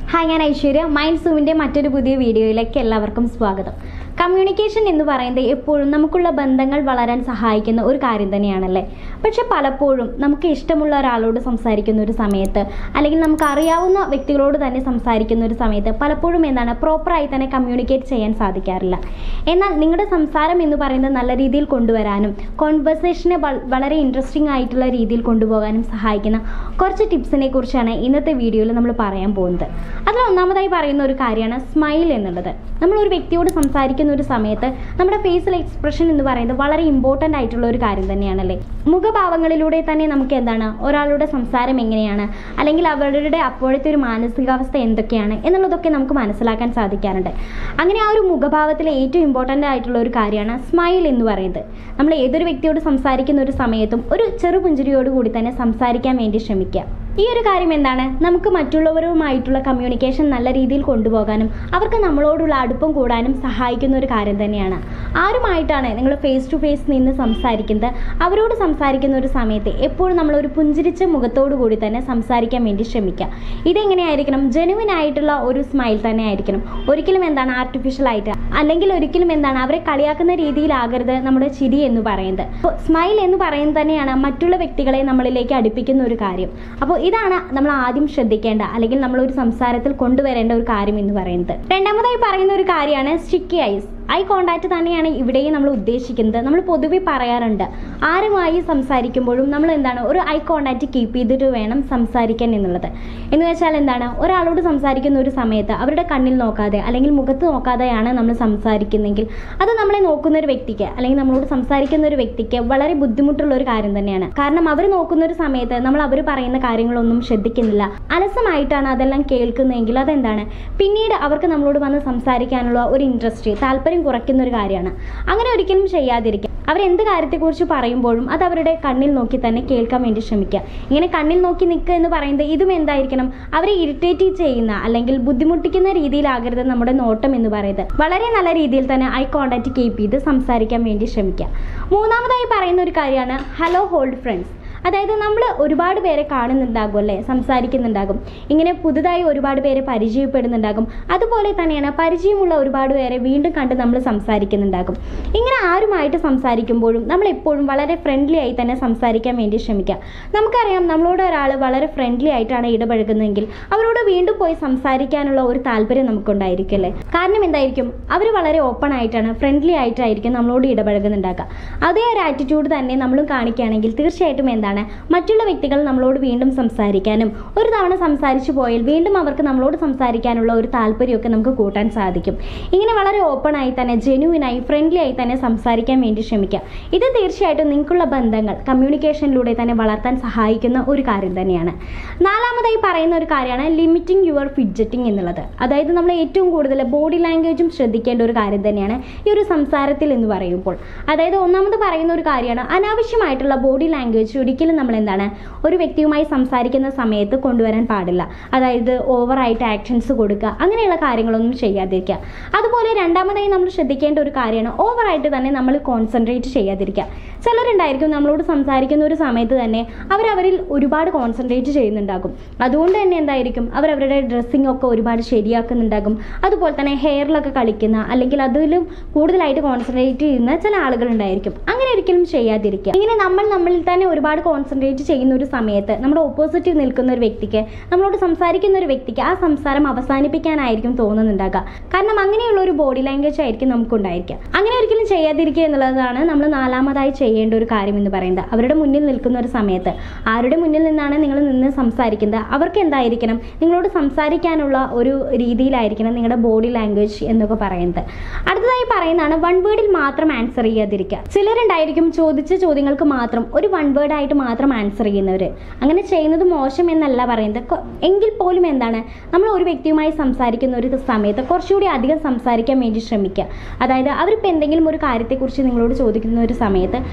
hi ഞാൻ Aishwarya mind സൂമിൻ്റെ മറ്റൊരു പുതിയ വീഡിയോയിലേക്ക് എല്ലാവർക്കും സ്വാഗതം കമ്മ്യൂണിക്കേഷൻ എന്ന് പറയുന്നത് എപ്പോഴും നമുക്കുള്ള ബന്ധങ്ങൾ വളരാൻ സഹായിക്കുന്ന ഒരു കാര്യം തന്നെയാണല്ലേ പക്ഷെ പലപ്പോഴും നമുക്ക് ഇഷ്ടമുള്ള ഒരാളോട് സംസാരിക്കുന്ന ഒരു സമയത്ത് അല്ലെങ്കിൽ നമുക്ക് അറിയാവുന്ന വ്യക്തികളോട് തന്നെ സംസാരിക്കുന്ന ഒരു സമയത്ത് പലപ്പോഴും എന്താണ് പ്രോപ്പറായി തന്നെ കമ്മ്യൂണിക്കേറ്റ് ചെയ്യാൻ സാധിക്കാറില്ല എന്നാൽ നിങ്ങളുടെ സംസാരം എന്ന് പറയുന്നത് നല്ല രീതിയിൽ കൊണ്ടുവരാനും കോൺവെർസേഷനെ വളരെ ഇൻട്രസ്റ്റിംഗ് ആയിട്ടുള്ള രീതിയിൽ കൊണ്ടുപോകാനും സഹായിക്കുന്ന കുറച്ച് ടിപ്സിനെ കുറിച്ചാണ് ഇന്നത്തെ വീഡിയോയിൽ നമ്മൾ പറയാൻ പോകുന്നത് അതിൽ ഒന്നാമതായി പറയുന്ന ഒരു കാര്യമാണ് സ്മൈൽ എന്നുള്ളത് നമ്മൾ ഒരു വ്യക്തിയോട് സംസാരിക്കുന്ന ഒരു സമയത്ത് നമ്മുടെ ഫേസിൽ എക്സ്പ്രഷൻ എന്ന് പറയുന്നത് വളരെ ഇമ്പോർട്ടൻ്റ് ആയിട്ടുള്ള ഒരു കാര്യം തന്നെയാണല്ലേ മുഖഭാവങ്ങളിലൂടെ തന്നെ നമുക്ക് എന്താണ് ഒരാളുടെ സംസാരം എങ്ങനെയാണ് അല്ലെങ്കിൽ അവരുടെ അപ്പോഴത്തെ ഒരു മാനസികാവസ്ഥ എന്തൊക്കെയാണ് എന്നുള്ളതൊക്കെ നമുക്ക് മനസ്സിലാക്കാൻ സാധിക്കാറുണ്ട് അങ്ങനെ ആ ഒരു മുഖഭാവത്തിലെ ഏറ്റവും ഇമ്പോർട്ടൻ്റ് ആയിട്ടുള്ള ഒരു കാര്യമാണ് സ്മൈൽ എന്ന് പറയുന്നത് നമ്മൾ ഏതൊരു വ്യക്തിയോട് സംസാരിക്കുന്ന ഒരു സമയത്തും ഒരു ചെറു പുഞ്ചിരിയോട് കൂടി തന്നെ സംസാരിക്കാൻ വേണ്ടി ശ്രമിക്കുക ഈ ഒരു കാര്യം എന്താണ് നമുക്ക് മറ്റുള്ളവരുമായിട്ടുള്ള കമ്മ്യൂണിക്കേഷൻ നല്ല രീതിയിൽ കൊണ്ടുപോകാനും അവർക്ക് നമ്മളോടുള്ള അടുപ്പം കൂടാനും സഹായിക്കുന്ന ഒരു കാര്യം തന്നെയാണ് ആരുമായിട്ടാണ് നിങ്ങൾ ഫേസ് ടു ഫേസ് നിന്ന് സംസാരിക്കുന്നത് അവരോട് സംസാരിക്കുന്ന ഒരു സമയത്ത് എപ്പോഴും നമ്മൾ ഒരു പുഞ്ചിരിച്ച മുഖത്തോടു കൂടി തന്നെ സംസാരിക്കാൻ വേണ്ടി ശ്രമിക്കുക ഇതെങ്ങനെയായിരിക്കണം ജെനുവിൻ ആയിട്ടുള്ള ഒരു സ്മൈൽ തന്നെ ആയിരിക്കണം ഒരിക്കലും എന്താണ് ആർട്ടിഫിഷ്യൽ ആയിട്ട് അല്ലെങ്കിൽ ഒരിക്കലും എന്താണ് അവരെ കളിയാക്കുന്ന രീതിയിലാകരുത് നമ്മുടെ ചിരി എന്ന് പറയുന്നത് അപ്പോൾ സ്മൈൽ എന്ന് പറയുന്നത് തന്നെയാണ് മറ്റുള്ള വ്യക്തികളെ നമ്മളിലേക്ക് അടുപ്പിക്കുന്ന ഒരു കാര്യം അപ്പോൾ ഇതാണ് നമ്മൾ ആദ്യം ശ്രദ്ധിക്കേണ്ട അല്ലെങ്കിൽ നമ്മൾ ഒരു സംസാരത്തിൽ കൊണ്ടുവരേണ്ട ഒരു കാര്യം എന്ന് പറയുന്നത് രണ്ടാമതായി പറയുന്ന ഒരു കാര്യമാണ് സ്റ്റിക്കി ഐസ് ഐ കോണ്ടാക്ട് തന്നെയാണ് ഇവിടെയും നമ്മൾ ഉദ്ദേശിക്കുന്നത് നമ്മൾ പൊതുവെ പറയാറുണ്ട് ആരുമായി സംസാരിക്കുമ്പോഴും നമ്മൾ എന്താണ് ഒരു ഐ കോണ്ടാക്ട് കീപ്പ് ചെയ്തിട്ട് വേണം സംസാരിക്കാൻ എന്നുള്ളത് എന്ന് വെച്ചാൽ എന്താണ് ഒരാളോട് സംസാരിക്കുന്ന ഒരു സമയത്ത് അവരുടെ കണ്ണിൽ നോക്കാതെ അല്ലെങ്കിൽ മുഖത്ത് നോക്കാതെയാണ് നമ്മൾ സംസാരിക്കുന്നെങ്കിൽ അത് നമ്മളെ നോക്കുന്ന ഒരു വ്യക്തിക്ക് അല്ലെങ്കിൽ നമ്മളോട് സംസാരിക്കുന്ന ഒരു വ്യക്തിക്ക് വളരെ ബുദ്ധിമുട്ടുള്ള ഒരു കാര്യം തന്നെയാണ് കാരണം അവർ നോക്കുന്ന ഒരു സമയത്ത് നമ്മൾ അവർ പറയുന്ന കാര്യങ്ങളൊന്നും ശ്രദ്ധിക്കുന്നില്ല അലസമായിട്ടാണ് അതെല്ലാം കേൾക്കുന്നതെങ്കിൽ അതെന്താണ് പിന്നീട് അവർക്ക് നമ്മളോട് വന്ന് സംസാരിക്കാനുള്ള ഒരു ഇൻട്രസ്റ്റ് താല്പര്യം കുറയ്ക്കുന്ന ഒരു കാര്യമാണ് അങ്ങനെ ഒരിക്കലും ചെയ്യാതിരിക്കുക അവരെന്ത് കാര്യത്തെക്കുറിച്ച് പറയുമ്പോഴും അത് അവരുടെ കണ്ണിൽ നോക്കി തന്നെ കേൾക്കാൻ വേണ്ടി ശ്രമിക്കുക ഇങ്ങനെ കണ്ണിൽ നോക്കി നിൽക്കുക എന്ന് പറയുന്നത് ഇതും എന്തായിരിക്കണം അവരെ ഇറിറ്റേറ്റ് ചെയ്യുന്ന അല്ലെങ്കിൽ ബുദ്ധിമുട്ടിക്കുന്ന രീതിയിലാകരുത് നമ്മുടെ നോട്ടം എന്ന് പറയുന്നത് വളരെ നല്ല രീതിയിൽ തന്നെ ഐ കോണ്ടാക്ട് കീപ്പ് ചെയ്ത് സംസാരിക്കാൻ വേണ്ടി ശ്രമിക്കുക മൂന്നാമതായി പറയുന്ന ഒരു കാര്യമാണ് ഹലോ ഹോൾഡ് ഫ്രണ്ട്സ് അതായത് നമ്മൾ ഒരുപാട് പേരെ കാണുന്നുണ്ടാകും അല്ലേ സംസാരിക്കുന്നുണ്ടാകും ഇങ്ങനെ പുതുതായി ഒരുപാട് പേരെ പരിചയപ്പെടുന്നുണ്ടാകും അതുപോലെ തന്നെയാണ് പരിചയമുള്ള ഒരുപാട് പേരെ വീണ്ടും കണ്ട് നമ്മൾ സംസാരിക്കുന്നുണ്ടാകും ഇങ്ങനെ ആരുമായിട്ട് സംസാരിക്കുമ്പോഴും നമ്മൾ എപ്പോഴും വളരെ ഫ്രണ്ട്ലി ആയി തന്നെ സംസാരിക്കാൻ വേണ്ടി ശ്രമിക്കുക നമുക്കറിയാം നമ്മളോട് ഒരാൾ വളരെ ഫ്രണ്ട്ലി ആയിട്ടാണ് ഇടപഴകുന്നതെങ്കിൽ അവരോട് വീണ്ടും പോയി സംസാരിക്കാനുള്ള ഒരു താല്പര്യം നമുക്കുണ്ടായിരിക്കും അല്ലേ കാരണം എന്തായിരിക്കും അവർ വളരെ ഓപ്പൺ ആയിട്ടാണ് ഫ്രണ്ട്ലി ആയിട്ടായിരിക്കും നമ്മളോട് ഇടപഴകുന്നുണ്ടാക്കുക അതേ ഒരു ആറ്റിറ്റ്യൂഡ് തന്നെ നമ്മളും കാണിക്കുകയാണെങ്കിൽ തീർച്ചയായിട്ടും എന്താണ് മറ്റുള്ള വ്യക്തികൾ നമ്മളോട് വീണ്ടും സംസാരിക്കാനും ഒരു തവണ സംസാരിച്ചു പോയാൽ വീണ്ടും അവർക്ക് നമ്മളോട് സംസാരിക്കാനുള്ള ഒരു താല്പര്യമൊക്കെ നമുക്ക് കൂട്ടാൻ സാധിക്കും ഇങ്ങനെ വളരെ ഓപ്പൺ ആയി തന്നെ ജെന്യുവിനായി ഫ്രണ്ട്ലി ആയി തന്നെ സംസാരിക്കാൻ വേണ്ടി ശ്രമിക്കുക ഇത് തീർച്ചയായിട്ടും നിങ്ങൾക്കുള്ള ബന്ധങ്ങൾ കമ്മ്യൂണിക്കേഷനിലൂടെ തന്നെ വളർത്താൻ സഹായിക്കുന്ന ഒരു കാര്യം തന്നെയാണ് നാലാമതായി പറയുന്ന ഒരു കാര്യമാണ് ലിമിറ്റിംഗ് യുവർ ഫിഡ്ജറ്റിംഗ് എന്നുള്ളത് അതായത് നമ്മൾ ഏറ്റവും കൂടുതൽ ബോഡി ലാംഗ്വേജും ശ്രദ്ധിക്കേണ്ട ഒരു കാര്യം തന്നെയാണ് ഈ ഒരു സംസാരത്തിൽ എന്ന് പറയുമ്പോൾ അതായത് ഒന്നാമത് പറയുന്ന ഒരു കാര്യമാണ് അനാവശ്യമായിട്ടുള്ള ബോഡി ലാംഗ്വേജ് ഒരിക്കലും നമ്മൾ എന്താണ് ഒരു വ്യക്തിയുമായി സംസാരിക്കുന്ന സമയത്ത് കൊണ്ടുവരാൻ പാടില്ല അതായത് ഓവറായിട്ട് ആക്ഷൻസ് കൊടുക്കുക അങ്ങനെയുള്ള കാര്യങ്ങളൊന്നും ചെയ്യാതിരിക്കുക അതുപോലെ രണ്ടാമതായി നമ്മൾ ശ്രദ്ധിക്കേണ്ട ഒരു കാര്യമാണ് ഓവറായിട്ട് തന്നെ നമ്മൾ കോൺസെൻട്രേറ്റ് ചെയ്യാതിരിക്കുക ചിലരുണ്ടായിരിക്കും നമ്മളോട് സംസാരിക്കുന്ന ഒരു സമയത്ത് തന്നെ അവരവരിൽ ഒരുപാട് കോൺസെൻട്രേറ്റ് ചെയ്യുന്നുണ്ടാകും അതുകൊണ്ട് തന്നെ എന്തായിരിക്കും അവരവരുടെ ഡ്രസ്സിംഗ് ഒക്കെ ഒരുപാട് ശരിയാക്കുന്നുണ്ടാകും അതുപോലെ തന്നെ ഹെയറിലൊക്കെ കളിക്കുന്ന അല്ലെങ്കിൽ അതിലും കൂടുതലായിട്ട് കോൺസെൻട്രേറ്റ് ചെയ്യുന്ന ചില ആളുകളുണ്ടായിരിക്കും അങ്ങനെ ഒരിക്കലും ചെയ്യാതിരിക്കുക ഇങ്ങനെ നമ്മൾ നമ്മളിൽ തന്നെ ഒരുപാട് കോൺസെൻട്രേറ്റ് ചെയ്യുന്ന ഒരു സമയത്ത് നമ്മുടെ ഓപ്പോസിറ്റ് നിൽക്കുന്ന ഒരു വ്യക്തിക്ക് നമ്മളോട് സംസാരിക്കുന്ന ഒരു വ്യക്തിക്ക് ആ സംസാരം അവസാനിപ്പിക്കാനായിരിക്കും തോന്നുന്നുണ്ടാകുക കാരണം അങ്ങനെയുള്ള ഒരു ബോഡി ലാംഗ്വേജ് ആയിരിക്കും നമുക്കുണ്ടായിരിക്കുക അങ്ങനെ ഒരിക്കലും ചെയ്യാതിരിക്കുക എന്നുള്ളതാണ് നമ്മൾ നാലാമതായി ചെയ്യേണ്ട ഒരു കാര്യം എന്ന് പറയുന്നത് അവരുടെ മുന്നിൽ നിൽക്കുന്ന ഒരു സമയത്ത് ആരുടെ മുന്നിൽ നിന്നാണ് നിങ്ങൾ നിന്ന് സംസാരിക്കുന്നത് അവർക്ക് എന്തായിരിക്കണം നിങ്ങളോട് സംസാരിക്കാനുള്ള ഒരു രീതിയിലായിരിക്കണം നിങ്ങളുടെ ബോഡി ലാംഗ്വേജ് എന്നൊക്കെ പറയുന്നത് അടുത്തതായി പറയുന്നതാണ് വൺ വേർഡിൽ മാത്രം ആൻസർ ചെയ്യാതിരിക്കുക ചിലരുണ്ടായിരിക്കും ചോദിച്ച ചോദ്യങ്ങൾക്ക് മാത്രം ഒരു വൺ വേർഡ് ആയിട്ട് മാത്രം ആൻസർ ചെയ്യുന്നവർ അങ്ങനെ ചെയ്യുന്നത് മോശം എന്നല്ല പറയുന്നത് കൊ- എങ്കിൽ പോലും എന്താണ് നമ്മൾ ഒരു വ്യക്തിയുമായി സംസാരിക്കുന്ന ഒരു സമയത്ത് കുറച്ചുകൂടി അധികം സംസാരിക്കാൻ വേണ്ടി ശ്രമിക്കുക അതായത് അവരിപ്പോൾ എന്തെങ്കിലും ഒരു കാര്യത്തെക്കുറിച്ച് നിങ്ങളോട് ചോദിക്കുന്ന ഒരു സമയത്ത്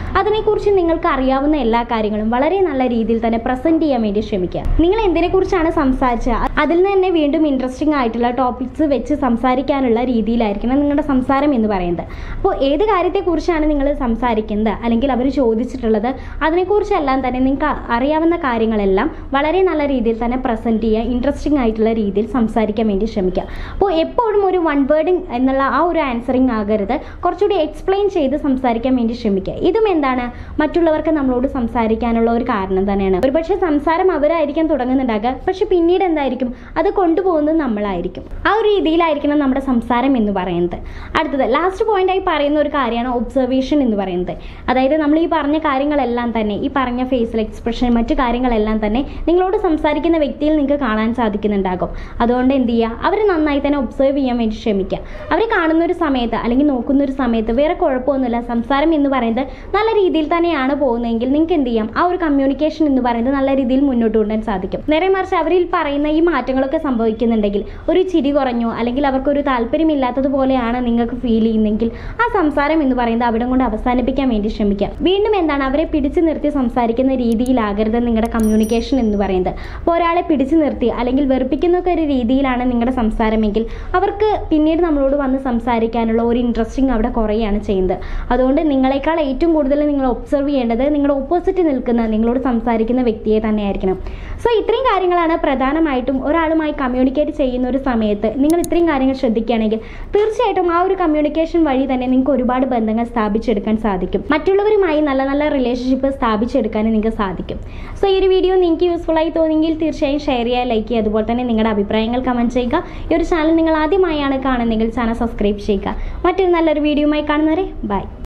അതിനെക്കുറിച്ച് നിങ്ങൾക്ക് അറിയാവുന്ന എല്ലാ കാര്യങ്ങളും വളരെ നല്ല രീതിയിൽ തന്നെ പ്രസന്റ് ചെയ്യാൻ വേണ്ടി ശ്രമിക്കുക നിങ്ങൾ എന്തിനെക്കുറിച്ചാണ് സംസാരിച്ചത് അതിൽ നിന്ന് തന്നെ വീണ്ടും ഇൻട്രസ്റ്റിംഗ് ആയിട്ടുള്ള ടോപ്പിക്സ് വെച്ച് സംസാരിക്കാനുള്ള രീതിയിലായിരിക്കണം നിങ്ങളുടെ സംസാരം എന്ന് പറയുന്നത് അപ്പോൾ ഏത് കാര്യത്തെക്കുറിച്ചാണ് നിങ്ങൾ സംസാരിക്കുന്നത് അല്ലെങ്കിൽ അവർ ചോദിച്ചിട്ടുള്ളത് അതിനെക്കുറിച്ചെല്ലാം തന്നെ നിങ്ങൾക്ക് അറിയാവുന്ന കാര്യങ്ങളെല്ലാം വളരെ നല്ല രീതിയിൽ തന്നെ പ്രസന്റ് ചെയ്യുക ഇൻട്രസ്റ്റിംഗ് ആയിട്ടുള്ള രീതിയിൽ സംസാരിക്കാൻ വേണ്ടി ശ്രമിക്കുക അപ്പോൾ എപ്പോഴും ഒരു വൺ വേർഡിങ് എന്നുള്ള ആ ഒരു ആൻസറിങ് ആകരുത് കുറച്ചുകൂടി എക്സ്പ്ലെയിൻ ചെയ്ത് സംസാരിക്കാൻ വേണ്ടി ശ്രമിക്കുക ഇതും എന്താണ് മറ്റുള്ളവർക്ക് നമ്മളോട് സംസാരിക്കാനുള്ള ഒരു കാരണം തന്നെയാണ് ഒരുപക്ഷെ സംസാരം അവരായിരിക്കാം തുടങ്ങുന്നുണ്ടാകുക പക്ഷെ പിന്നീട് എന്തായിരിക്കും അത് കൊണ്ടുപോകുന്നത് നമ്മളായിരിക്കും ആ ഒരു രീതിയിലായിരിക്കണം നമ്മുടെ സംസാരം എന്ന് പറയുന്നത് അടുത്തത് ലാസ്റ്റ് പോയിന്റ് ആയി പറയുന്ന ഒരു കാര്യമാണ് ഒബ്സർവേഷൻ എന്ന് പറയുന്നത് അതായത് നമ്മൾ ഈ പറഞ്ഞ കാര്യങ്ങളെല്ലാം തന്നെ ഈ പറഞ്ഞ ഫേസിൽ എക്സ്പ്രഷൻ മറ്റു കാര്യങ്ങളെല്ലാം തന്നെ നിങ്ങളോട് സംസാരിക്കുന്ന വ്യക്തിയിൽ നിങ്ങൾക്ക് കാണാൻ സാധിക്കുന്നുണ്ടാകും അതുകൊണ്ട് എന്ത് ചെയ്യുക അവർ നന്നായി തന്നെ ഒബ്സർവ് ചെയ്യാൻ വേണ്ടി ശ്രമിക്കുക അവർ കാണുന്ന ഒരു സമയത്ത് അല്ലെങ്കിൽ നോക്കുന്ന ഒരു സമയത്ത് വേറെ കുഴപ്പമൊന്നുമില്ല സംസാരം എന്ന് പറയുന്നത് നല്ല രീതിയിൽ തന്നെയാണ് പോകുന്നതെങ്കിൽ നിങ്ങൾക്ക് എന്ത് ചെയ്യാം ആ ഒരു കമ്മ്യൂണിക്കേഷൻ എന്ന് പറയുന്നത് നല്ല രീതിയിൽ മുന്നോട്ട് കൊണ്ടുവരാൻ സാധിക്കും നേരെ മറിച്ച് അവരിൽ പറയുന്ന ഈ മാറ്റങ്ങളൊക്കെ സംഭവിക്കുന്നുണ്ടെങ്കിൽ ഒരു ചിരി കുറഞ്ഞോ അല്ലെങ്കിൽ അവർക്കൊരു താല്പര്യമില്ലാത്തതുപോലെയാണ് നിങ്ങൾക്ക് ഫീൽ ചെയ്യുന്നതെങ്കിൽ ആ സംസാരം എന്ന് പറയുന്നത് അവിടെ കൊണ്ട് അവസാനിപ്പിക്കാൻ വേണ്ടി ശ്രമിക്കുക വീണ്ടും എന്താണ് അവരെ പിടിച്ചു നിർത്തി സംസാരിക്കുന്ന രീതിയിലാകരുത് നിങ്ങളുടെ കമ്മ്യൂണിക്കേഷൻ എന്ന് പറയുന്നത് അപ്പോൾ ഒരാളെ പിടിച്ചു നിർത്തി അല്ലെങ്കിൽ വെറുപ്പിക്കുന്നൊക്കെ ഒരു രീതിയിലാണ് നിങ്ങളുടെ സംസാരമെങ്കിൽ അവർക്ക് പിന്നീട് നമ്മളോട് വന്ന് സംസാരിക്കാനുള്ള ഒരു ഇൻട്രസ്റ്റിംഗ് അവിടെ കുറയുകയാണ് ചെയ്യുന്നത് അതുകൊണ്ട് നിങ്ങളെക്കാൾ ഏറ്റവും കൂടുതൽ നിങ്ങൾ ഒബ്സർവ് ചെയ്യേണ്ടത് നിങ്ങളുടെ ഓപ്പോസിറ്റ് നിൽക്കുന്ന നിങ്ങളോട് സംസാരിക്കുന്ന വ്യക്തിയെ തന്നെയായിരിക്കണം സോ ഇത്രയും കാര്യങ്ങളാണ് പ്രധാനമായിട്ടും ഒരാളുമായി കമ്മ്യൂണിക്കേറ്റ് ചെയ്യുന്ന ഒരു സമയത്ത് നിങ്ങൾ ഇത്രയും കാര്യങ്ങൾ ശ്രദ്ധിക്കുകയാണെങ്കിൽ തീർച്ചയായിട്ടും ആ ഒരു കമ്മ്യൂണിക്കേഷൻ വഴി തന്നെ നിങ്ങൾക്ക് ഒരുപാട് ബന്ധങ്ങൾ സ്ഥാപിച്ചെടുക്കാൻ സാധിക്കും മറ്റുള്ളവരുമായി നല്ല നല്ല റിലേഷൻഷിപ്പ് സ്ഥാപിച്ചെടുക്കാനും നിങ്ങൾക്ക് സാധിക്കും സോ ഈ ഒരു വീഡിയോ നിങ്ങൾക്ക് യൂസ്ഫുൾ ആയി തോന്നിയെങ്കിൽ തീർച്ചയായും ഷെയർ ചെയ്യുക ലൈക്ക് ചെയ്യുക അതുപോലെ തന്നെ നിങ്ങളുടെ അഭിപ്രായങ്ങൾ കമൻറ്റ് ചെയ്യുക ഈ ഒരു ചാനൽ നിങ്ങൾ ആദ്യമായാണ് കാണുന്നതെങ്കിൽ ചാനൽ സബ്സ്ക്രൈബ് ചെയ്യുക മറ്റൊരു നല്ലൊരു വീഡിയോയുമായി കാണുന്നവരെ ബൈ